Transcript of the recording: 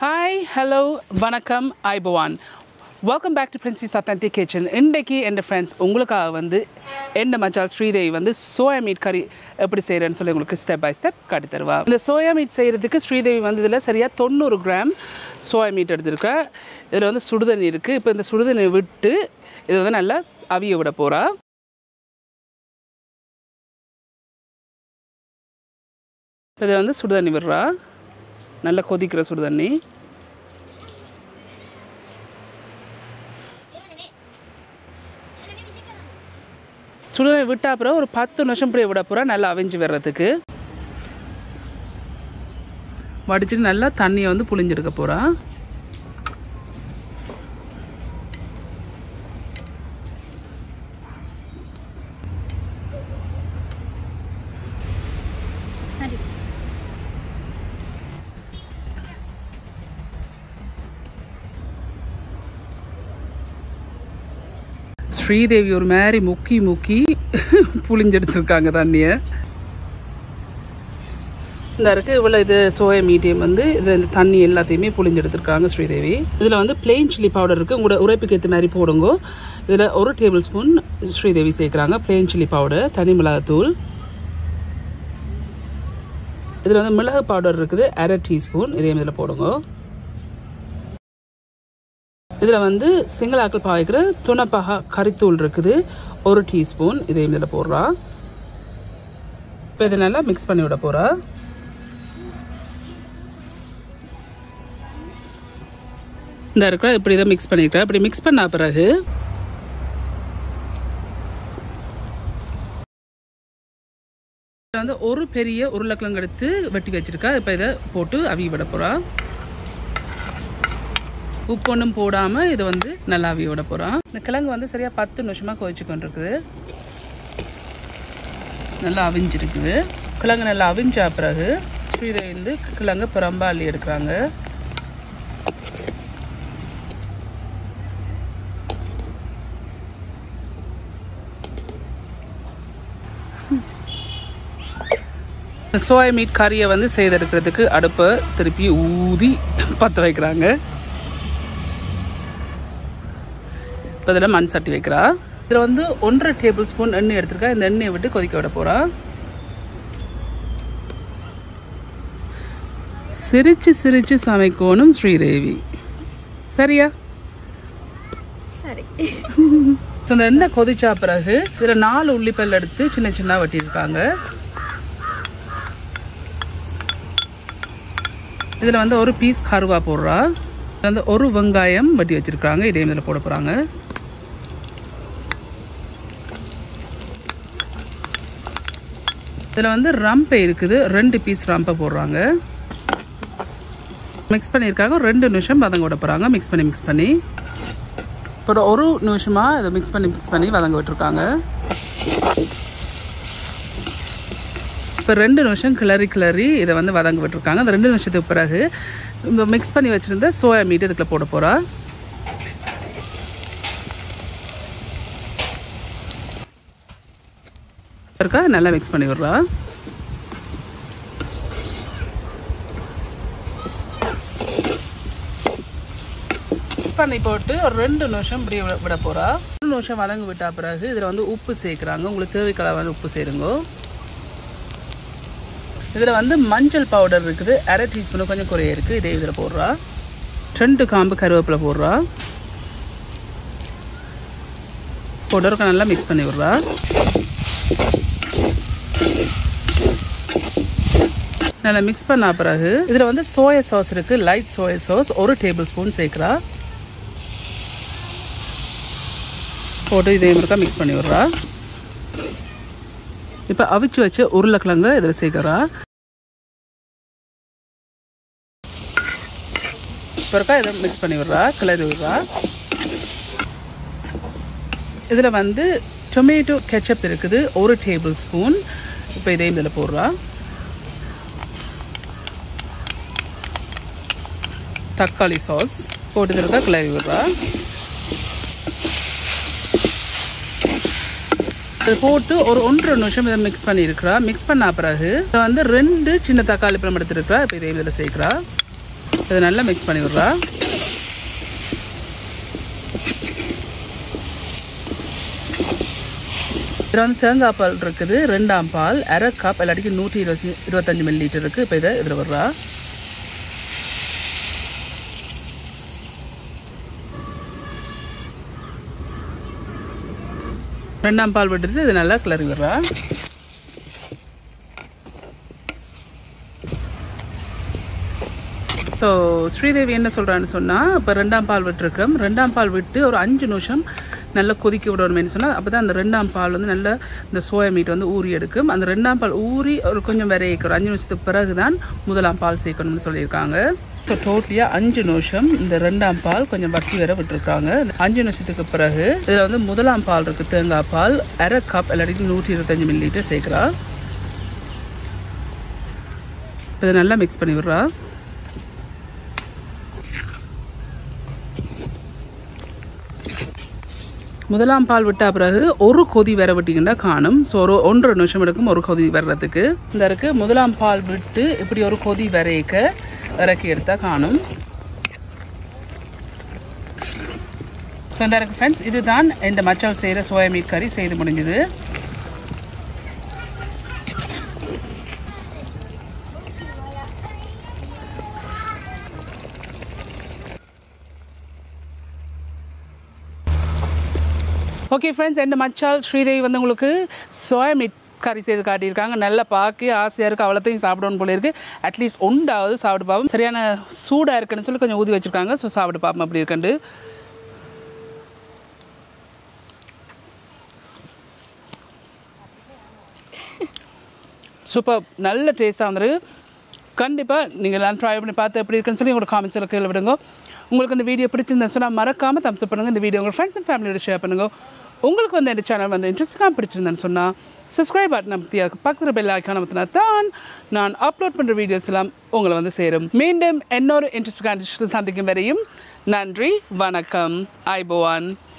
hi hello வணக்கம் ஐபவான் welcome back to princess authentic kitchen இன்றைக்கி என் ஃப்ரெண்ட்ஸ் உங்களுக்காக வந்து எந்த மச்சால் ஸ்ரீதேவி வந்து சோயா மீட் கறி எப்படி செய்கிறேன்னு சொல்லி உங்களுக்கு ஸ்டெப் பை ஸ்டெப் காட்டி தருவா இந்த சோயா மீட் செய்கிறதுக்கு ஸ்ரீதேவி வந்து இதில் சரியாக தொண்ணூறு கிராம் சோயா மீட் எடுத்திருக்கா இதில் வந்து சுடுதண்ணி இருக்குது இப்போ இந்த சுடுதண்ணி விட்டு இதை வந்து நல்லா அவிய விட போகிறா இப்போ இதில் வந்து சுடுதண்ணி விடுறா நல்லா கொதிக்கிற சுடுதண்ணி சுடுதண்ணி விட்ட அப்புறம் ஒரு பத்து நிமிஷம் இப்படியே விட போகிறா நல்லா அவிஞ்சு வர்றதுக்கு வடிச்சிட்டு நல்லா தண்ணியை வந்து புளிஞ்செடுக்க போகிறா சரி ஸ்ரீதேவி ஒரு மாதிரி முக்கி முக்கி புளிஞ்செடுத்துருக்காங்க தண்ணியை இந்த இருக்குது இவ்வளோ இது சோயா மீடியம் வந்து இதில் இந்த தண்ணி எல்லாத்தையுமே புளிஞ்செடுத்துருக்காங்க ஸ்ரீதேவி இதில் வந்து பிளெயின் சில்லி பவுடர் இருக்குது உங்களோட உரைப்புக்கு ஏற்ற மாதிரி போடுங்க இதில் ஒரு டேபிள் ஸ்பூன் ஸ்ரீதேவி சேர்க்குறாங்க பிளெயின் சில்லி பவுடர் தனி மிளகாத்தூள் இதில் வந்து மிளகு பவுடர் இருக்குது அரை டீஸ்பூன் இதையும் இதில் போடுங்க இதில் வந்து சிங்களாக்கள் பாய்க்கிற துணப்பகா கறித்தூள் இருக்குது ஒரு டீஸ்பூன் இதையும் இதில் போடுறா இப்போ இதை நல்லா மிக்ஸ் பண்ணி விட போகிறா இந்த இருக்கிற இப்படி இதை மிக்ஸ் பண்ணிக்கிறேன் இப்படி மிக்ஸ் பண்ண பிறகு வந்து ஒரு பெரிய உருளைக்கிழங்கு எடுத்து வெட்டி வச்சிருக்கா இப்போ இதை போட்டு அவி விட போகிறா உப்பு ஒன்றும் போடாமல் இது வந்து நல்லா அவிய விட போகிறோம் இந்த கிழங்கு வந்து சரியாக பத்து நிமிஷமாக கொதிச்சு கொண்டிருக்குது நல்லா அவிஞ்சிருக்குது கிழங்கு நல்லா அவிஞ்ச பிறகு ஸ்ரீதேவி வந்து கிழங்கு புறம்பா அள்ளி எடுக்கிறாங்க சோயா மீட் கறியை வந்து செய்தெடுக்கிறதுக்கு அடுப்பை திருப்பி ஊதி பற்ற வைக்கிறாங்க இப்போ இதில் மண் சட்டி வைக்கிறா இதில் வந்து ஒன்றரை டேபிள் ஸ்பூன் எண்ணெய் எடுத்திருக்கா இந்த எண்ணெயை விட்டு கொதிக்க விட போகிறா சிரிச்சு சிரிச்சு சமைக்கணும் ஸ்ரீதேவி சரியா சரி ஸோ இந்த எண்ணெய் கொதிச்சா பிறகு இதில் நாலு உள்ளிப்பல் எடுத்து சின்ன சின்ன வெட்டியிருக்காங்க இதில் வந்து ஒரு பீஸ் கருவா போடுறா இதுல வந்து ஒரு வெங்காயம் வெட்டி வச்சிருக்காங்க இதையும் இதில் போட போகிறாங்க இதில் வந்து ரம்பை இருக்குது ரெண்டு பீஸ் ரம்பை போடுறாங்க மிக்ஸ் பண்ணியிருக்காங்க ரெண்டு நிமிஷம் வதங்க விட போகிறாங்க மிக்ஸ் பண்ணி மிக்ஸ் பண்ணி இப்போ ஒரு நிமிஷமாக இதை மிக்ஸ் பண்ணி மிக்ஸ் பண்ணி வதங்க விட்டுருக்காங்க இப்போ ரெண்டு நிமிஷம் கிளறி கிளறி இதை வந்து வதங்க விட்டுருக்காங்க அந்த ரெண்டு நிமிஷத்துக்கு பிறகு இந்த மிக்ஸ் பண்ணி வச்சுருந்த சோயா மீட் இதுக்குள்ள போட போகிறா இருக்கா நல்லா மிக்ஸ் பண்ணி விடுறா பண்ணி போட்டு ஒரு ரெண்டு நிமிஷம் இப்படி விட விட போகிறா ரெண்டு நிமிஷம் வதங்க விட்டா பிறகு இதில் வந்து உப்பு சேர்க்குறாங்க உங்களுக்கு தேவைக்கலா வந்து உப்பு சேருங்க இதில் வந்து மஞ்சள் பவுடர் இருக்குது அரை டீஸ்பூனு கொஞ்சம் குறைய இருக்குது இதே இதில் போடுறா ரெண்டு காம்பு கருவேப்பிலை போடுறா போட்டு நல்லா மிக்ஸ் பண்ணி விடுறா நல்லா மிக்ஸ் பண்ண பிறகு இதில் வந்து சோயா சாஸ் இருக்குது லைட் சோயா சாஸ் ஒரு டேபிள் ஸ்பூன் சேர்க்குறா போட்டு இதே மாதிரி மிக்ஸ் பண்ணி விடுறா இப்போ அவிச்சு வச்ச உருளைக்கிழங்கு இதில் சேர்க்குறா இப்போ இருக்கா இதை மிக்ஸ் பண்ணி விடுறா கிளறி விடுறா இதில் வந்து டொமேட்டோ கெச்சப் இருக்குது ஒரு டேபிள் ஸ்பூன் இப்போ இதையும் இதில் போடுறா தக்காளி சாஸ் போட்டு இருக்கா கிளறி விடுறா அது போட்டு ஒரு ஒன்றரை நிமிஷம் இதை மிக்ஸ் பண்ணியிருக்கிறா மிக்ஸ் பண்ண பிறகு இதை வந்து ரெண்டு சின்ன தக்காளி பழம் எடுத்துருக்கிறா இப்போ இதே இதில் சேர்க்குறா இதை நல்லா மிக்ஸ் பண்ணி விட்றா இதில் வந்து தேங்காய் பால் இருக்குது ரெண்டாம் பால் அரை கப் இல்லாட்டிக்கு நூற்றி இருபத்தி இருபத்தஞ்சி மில்லி லிட்டர் இருக்குது இப்போ இதை இதில் விட்றா ரெண்டாம் பால் விட்டுட்டு இது நல்லா கிளறி விட்றா ஸோ ஸ்ரீதேவி என்ன சொல்கிறான்னு சொன்னால் இப்போ ரெண்டாம் பால் விட்டுருக்கோம் ரெண்டாம் பால் விட்டு ஒரு அஞ்சு நிமிஷம் நல்லா கொதிக்க விடணும்னு சொன்னால் அப்போ தான் அந்த ரெண்டாம் பால் வந்து நல்லா இந்த சோயா மீட் வந்து ஊறி எடுக்கும் அந்த ரெண்டாம் பால் ஊறி ஒரு கொஞ்சம் விரைக்கும் ஒரு அஞ்சு நிமிஷத்துக்கு பிறகு தான் முதலாம் பால் சேர்க்கணும்னு சொல்லியிருக்காங்க ஸோ டோட்டலியாக அஞ்சு நிமிஷம் இந்த ரெண்டாம் பால் கொஞ்சம் வட்டி வர விட்டுருக்காங்க அஞ்சு நிமிஷத்துக்கு பிறகு இதில் வந்து முதலாம் பால் இருக்குது தேங்காய் பால் அரை கப் இல்லாட்டி நூற்றி இருபத்தஞ்சி மில்லி லிட்டர் சேர்க்குறா இதை நல்லா மிக்ஸ் பண்ணி விட்றா முதலாம் பால் விட்ட பிறகு ஒரு கொதி வர விட்டிங்கன்னா காணும் ஸோ ஒரு ஒன்றரை நிமிஷம் எடுக்கும் ஒரு கொதி வர்றதுக்கு இந்த இருக்கு முதலாம் பால் விட்டு இப்படி ஒரு கொதி வரைக்க இறக்கி எடுத்தால் காணும் ஸோ இந்த இருக்கு ஃப்ரெண்ட்ஸ் இதுதான் இந்த மச்சல் செய்கிற சோயா மீட் கறி செய்து முடிஞ்சுது ஓகே ஃப்ரெண்ட்ஸ் எந்த மச்சால் ஸ்ரீதேவி வந்து உங்களுக்கு சோயா மீட் கறி செய்து காட்டியிருக்காங்க நல்லா பார்க்க ஆசையாக இருக்குது அவ்வளோத்தையும் சாப்பிடணும் போல இருக்குது அட்லீஸ்ட் ஒன்றாவது சாப்பிட்டு பார்ப்போம் சரியான சூடாக இருக்குன்னு சொல்லி கொஞ்சம் ஊதி வச்சுருக்காங்க ஸோ சாப்பிட்டு பார்ப்போம் அப்படி இருக்குண்டு சூப்பர் நல்ல டேஸ்ட்டாக வந்துருக்கு கண்டிப்பாக நீங்கள் எல்லாம் ட்ரை பண்ணி பார்த்து எப்படி இருக்குன்னு சொல்லி உங்களோட காமெண்ட்ஸில் கீழே விடுங்க உங்களுக்கு இந்த வீடியோ பிடிச்சிருந்தா சொன்னால் மறக்காமல் தம்ஸ் பண்ணுங்கள் இந்த வீடியோ உங்கள் ஃப்ரெண்ட்ஸ் அண்ட் ஃபேமிலியோட ஷேர் பண்ணுங்க உங்களுக்கு வந்து இந்த சேனல் வந்து இன்ட்ரெஸ்டாக பிடிச்சிருந்தேன்னு சொன்னால் சப்ஸ்கிரைப் பட்டன் அமைத்தி அதுக்கு பக்கத்தில் பெல் ஐக்கான் அமைத்தினா தான் நான் அப்லோட் பண்ணுற வீடியோஸ் எல்லாம் உங்களை வந்து சேரும் மீண்டும் இன்னொரு இன்ட்ரெஸ்டான சந்திக்கும் வரையும் நன்றி வணக்கம் ஐபோவான்